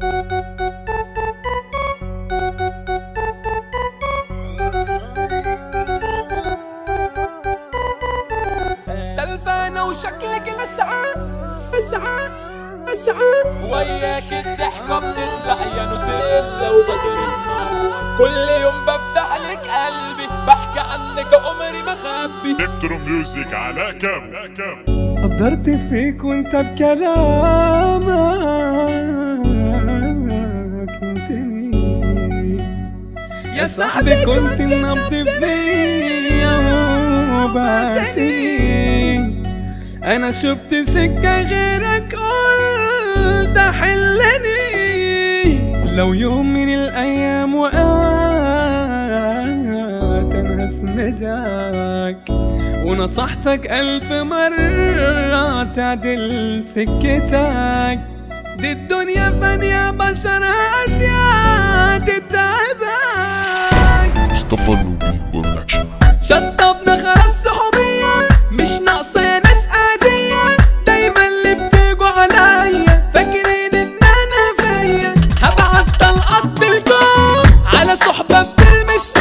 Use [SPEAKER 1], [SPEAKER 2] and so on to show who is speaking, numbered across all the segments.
[SPEAKER 1] تلفانة وشكلك لسعان لسعان لسعان
[SPEAKER 2] وياك الضحكة بتطلع يا نوتيلا وبدر النار كل يوم بفتح لك قلبي بحكي عنك عمري ما خبي
[SPEAKER 3] الكترو ميوزك على كابو كابو
[SPEAKER 4] قدرت فيك وانت بكلامك انتني يا صاحبي كنت النبض فيا وبعتني انا شفت سكة غيرك قلت حلني لو يوم من الايام وقعت انا هسندك ونصحتك ألف مرة تعدل سكتك دي الدنيا فانية بشرها أسياد تتعبك
[SPEAKER 3] مصطفى النوبي برودكشن
[SPEAKER 1] شطبنا خلاص صحوبية مش ناقصة يا ناس أذية دايما اللي بتيجوا عليا فاكرين إن أنا فيا هبعت طلقات بالكون على صحبة بتلمس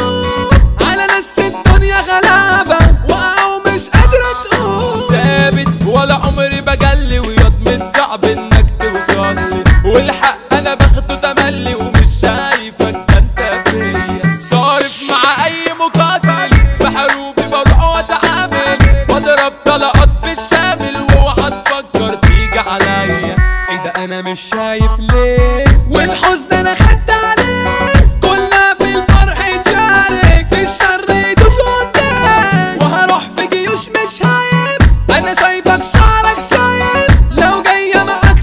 [SPEAKER 1] على ناس في الدنيا غلابة وقعوا مش قادرة تقوم
[SPEAKER 2] ثابت ولا عمري بجلي وياض مش صعب انك توصلي والحق انا باخده تملي ومش شايفك ده انت فيا صارف مع اي مقاتل بحروبي بروح واتعامل واضرب طلقات بالشامل واوعى تفكر تيجي عليا
[SPEAKER 4] ايه ده انا مش شايف ليه
[SPEAKER 1] والحزن انا خدت عليه كلها في الفرح تشارك في الشر يدوس قدام وهروح في جيوش مش هايب انا شايفك شعرك شايب لو جاية معاك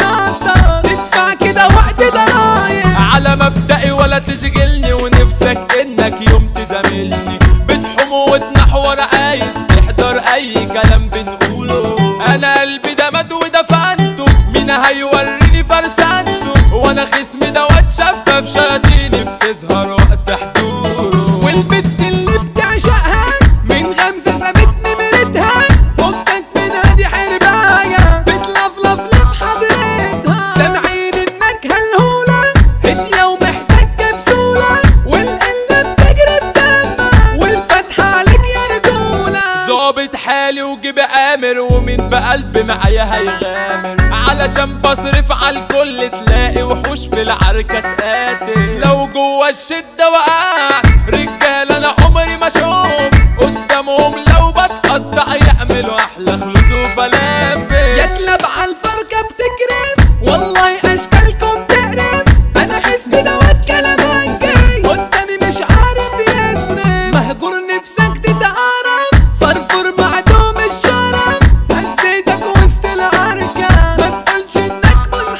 [SPEAKER 1] تتنطط تدفع كده وقت ضرايب
[SPEAKER 2] على مبدئي ولا تشغلني ونفسك انك يوم تزاملني بتحوم وتنحور عايز تحضر اي كلام بنقوله انا قلبي ده مات ودفنته مين هيوريني فرسانته وانا خصمي ده واتشفف شياطيني بتظهر وقت حضوره
[SPEAKER 1] والبت اللي بتعشقها من غمزة سابتني مرتها فكك منها دي حرباية بتلفلف لف حضرتها سامعين انك هالهولة هدية ومحتاج كبسولة والقلة بتجري بدمك والفتحة عليك يا رجولة
[SPEAKER 2] ظابط حالي وجيب امر ومين بقلب معايا هيغامر علشان بصرف على الكل تلاقي وحوش في العركة تقاتل لو جوا الشدة وقع رجال انا عمري ما اشوف قدامهم لو بتقطع يعملوا احلى فلوس وفلافل
[SPEAKER 1] يا كلاب عالفركة بتكرم والله اشكالكم تقرب انا خصمي دوت كلامك جاي قدامي مش عارف يسرب مهجور نفسك تتعرف فرفور معدوم الشرف هزيتك وسط العركة ما تقولش انك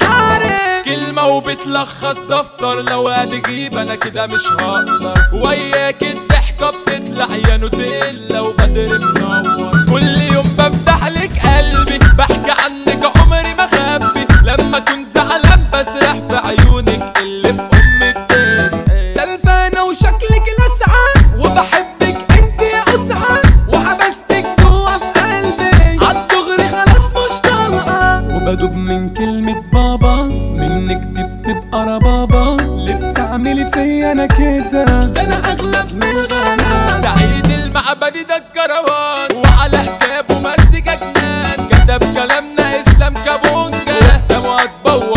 [SPEAKER 1] منحرف
[SPEAKER 2] كلمة وبتلخص دفتر لو هتجيب انا كده مش هقدر وياك الضحكة بتطلع يا نوتيلا وبدر منور كل يوم بفتح لك قلبي بحكي عنك عمري ما خبي لما اكون زعلان بسرح في عيونك اللي في امك تسأل
[SPEAKER 1] تلفانة وشكلك لسعان وبحبك انت يا اسعان وحبستك جوا في قلبي عالدغري خلاص مش طالعة
[SPEAKER 4] وبدوب من كلمة بابا منك دي بتبقى ربابة اللي بتعملي فيا انا كده
[SPEAKER 1] ده انا اغلب من الغنى
[SPEAKER 2] سعيد المعبدي ده الكروان وعلى حكابه مزيكا جنان كتب كلامنا اسلام كابونجا واهتم وهتبوظ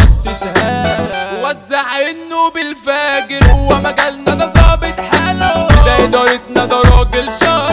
[SPEAKER 2] تتهان وزع انه بالفاجر هو مجالنا ده ظابط حاله ده ادارتنا ده راجل شاطر